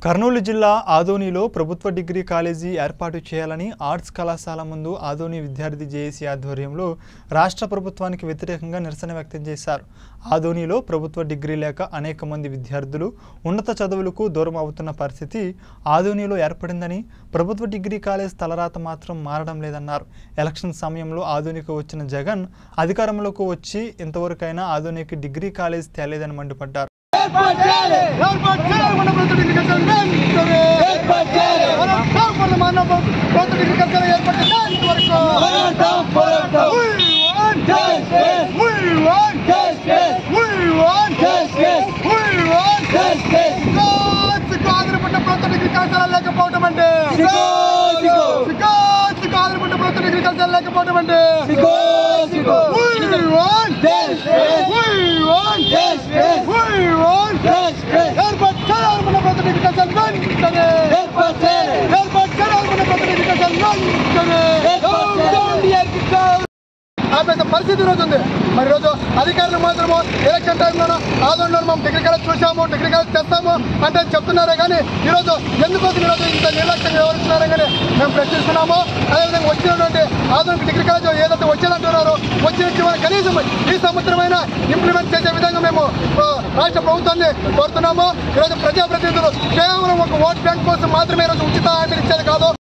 కర్నూలు జిల్లా ఆదోనిలో ప్రభుత్వ డిగ్రీ కాలేజీ ఏర్పాటు చేయాలని ఆర్ట్స్ కళాశాల ముందు ఆదోని విద్యార్థి జేఏసీ ఆధ్వర్యంలో రాష్ట్ర ప్రభుత్వానికి వ్యతిరేకంగా నిరసన వ్యక్తం చేశారు ఆదోనిలో ప్రభుత్వ డిగ్రీ లేక అనేక మంది విద్యార్థులు ఉన్నత చదువులకు దూరం అవుతున్న పరిస్థితి ఆదోనిలో ఏర్పడిందని ప్రభుత్వ డిగ్రీ కాలేజ్ తలరాత మాత్రం మారడం లేదన్నారు ఎలక్షన్ సమయంలో ఆదోనికి వచ్చిన జగన్ అధికారంలోకి వచ్చి ఇంతవరకైనా ఆదోనికి డిగ్రీ కాలేజ్ తేలేదని మండిపడ్డారు ఏర్పాటు చేయాలి ఏర్పాటు చేయాలి మన ప్రభుత్వ డిగ్రీ కళాశాల వెంటనే. ఏర్పాటు చేయాలి మనం కాపాడు మన ప్రభుత్వ డిగ్రీ కళాశాల ఏర్పాటు చేయాలి ఇంతవరకు. పోరాటం పోరాటం We want Justice. We want Justice. We want Justice. We want Justice. సికాత్ కాదనుకుంటే ప్రభుత్వ డిగ్రీ కళాశాల లేకపోవటం అంటే సిగో సిగో సికాత్ కాదనుకుంటే ప్రభుత్వ డిగ్రీ కళాశాల లేకపోవటం అంటే సిగో సిగో We want Justice. We want Justice. We want Justice. ఏర్పాటు చేయాలి మన ప్రభుత్వ డిగ్రీ కళాశాల వెంటనే ఏర్పాటు చేయాలి ఏర్పాటు చేయాలి మన ప్రభుత్వ డిగ్రీ కళాశాల వెంటనే ఏర్పాటు చేయాలి. ఆపేసే పరిస్థితి ఈరోజు ఉంది మరి ఈరోజు అధికారులు మాత్రము ఎలక్షన్ టైంలోనూ ఆదోళన మేము డిగ్రీ కాలేజ్ చూసాము డిగ్రీ కాలేజ్ తెస్తాము అంటే చెప్తున్నారే కానీ ఈరోజు ఎందుకోసం ఈరోజు ఇంత నిర్లక్ష్యంగా వివరిస్తున్నారే కానీ మేము ప్రశ్నిస్తున్నాము అదేవిధంగా వచ్చినటువంటి ఆధునిక డిగ్రీ కాలేజ్ ఏదైతే వచ్చేదంటున్నారో వచ్చిన కనీసం ఈ సంవత్సరమైనా ఇంప్లిమెంట్ చేసే విధంగా మేము ఆ, రాష్ట్ర ప్రభుత్వాన్ని కోరుతున్నాము ఈరోజు ప్రజాప్రతినిధులు కేవలం ఒక ఓట్ బ్యాంక్ కోసం మాత్రమే ఈరోజు ఉచిత హామీలు ఇచ్చేది కాదు